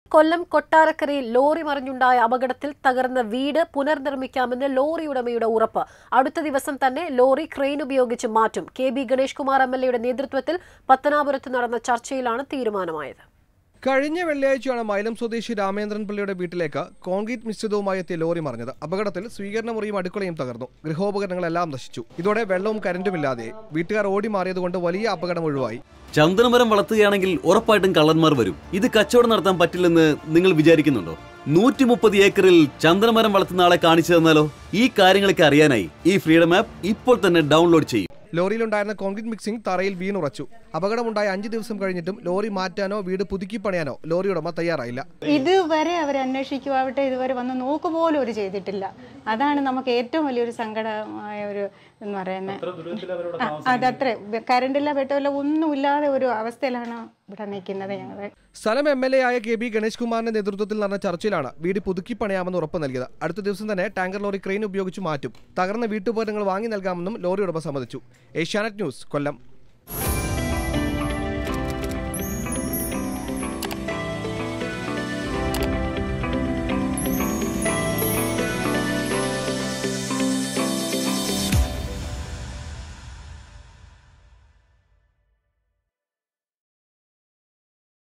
കൊല്ലം കൊട്ടാരക്കരയിൽ ലോറി മറിഞ്ഞുണ്ടായ അപകടത്തിൽ തകർന്ന വീട് പുനർനിർമ്മിക്കാമെന്ന് ലോറി ഉടമയുടെ ഉറപ്പ് അടുത്ത ദിവസം തന്നെ ലോറി ക്രെയിൻ ഉപയോഗിച്ച് മാറ്റും K B Ganesh Kumar M L എയുടെ നേതൃത്വത്തിൽ പത്തനാപുരത്ത് നടന്ന ചർച്ചയിലാണ് തീരുമാനമായത് കഴിഞ്ഞ വെള്ളിയാഴ്ചയാണ് മൈലം സ്വദേശി രാമേന്ദ്രൻ പിള്ളയുടെ വീട്ടിലേക്ക് കോൺക്രീറ്റ് മിശ്രിതവുമായി എത്തിയ ലോറി മറിഞ്ഞത് അപകടത്തിൽ സ്വീകരണ മുറിയും അടുക്കളയും തകർന്നു ഗൃഹോപകരണങ്ങളെല്ലാം നശിച്ചു ഇതോടെ വെള്ളവും കരണ്ടുമില്ലാതെ വീട്ടുകാർ ഓടി മാറിയതുകൊണ്ട് വലിയ അപകടം ഒഴിവായി ചന്ദനമരം വളർത്തുകയാണെങ്കിൽ ഉറപ്പായിട്ടും കള്ളന്മാർ വരും ഇത് കച്ചവടം നടത്താൻ പറ്റില്ലെന്ന് നിങ്ങൾ വിചാരിക്കുന്നുണ്ടോ നൂറ്റി മുപ്പത് ഏക്കറിൽ ചന്ദനമരം വളർത്തുന്ന ആളെ കാണിച്ചു തന്നാലോ ഈ കാര്യങ്ങളൊക്കെ അറിയാനായി ഈ ഫ്രീഡം ആപ്പ് ഇപ്പോൾ തന്നെ ഡൗൺലോഡ് ചെയ്യും ലോറിയിലുണ്ടായിരുന്ന കോൺക്രീറ്റ് മിക്സിംഗ് തറയിൽ വീണുറച്ചു അപകടമുണ്ടായ അഞ്ച് ദിവസം കഴിഞ്ഞിട്ടും ലോറി മാറ്റാനോ വീട് പുതുക്കി പണിയാനോ ലോറി ഉടമ തയ്യാറായില്ല ഇതുവരെ അവർ അന്വേഷിക്കുവാവട്ടെ ഇതുവരെ വന്ന് നോക്കുപോലും അവർ ചെയ്തിട്ടില്ല അതാണ് നമുക്ക് ഏറ്റവും വലിയൊരു സങ്കടമായ ഒരു എന്ന് പറയുന്നത് അതത്ര കറണ്ടില്ല വെട്ടമില്ല ഒന്നുമില്ലാതെ ഒരു അവസ്ഥയിലാണ് ഇവിടെ നിൽക്കുന്നത് ഞങ്ങൾ സ്ഥലം എം എൽ എ ആയ കെ ബി ഗണേഷ് കുമാറിന്റെ നേതൃത്വത്തിൽ നടന്ന ചർച്ചയിലാണ് വീട് പുതുക്കി പണിയാമെന്ന് ഉറപ്പ് നൽകിയത് അടുത്ത ദിവസം തന്നെ ടാങ്കർ ലോറി ക്രെയിൻ ഉപയോഗിച്ച് മാറ്റും തകർന്ന വീട്ടുപകരണങ്ങൾ വാങ്ങി നൽകാമെന്നും ലോറി ഉടമ സമ്മതിച്ചു ഏഷ്യാനെറ്റ് ന്യൂസ് കൊല്ലം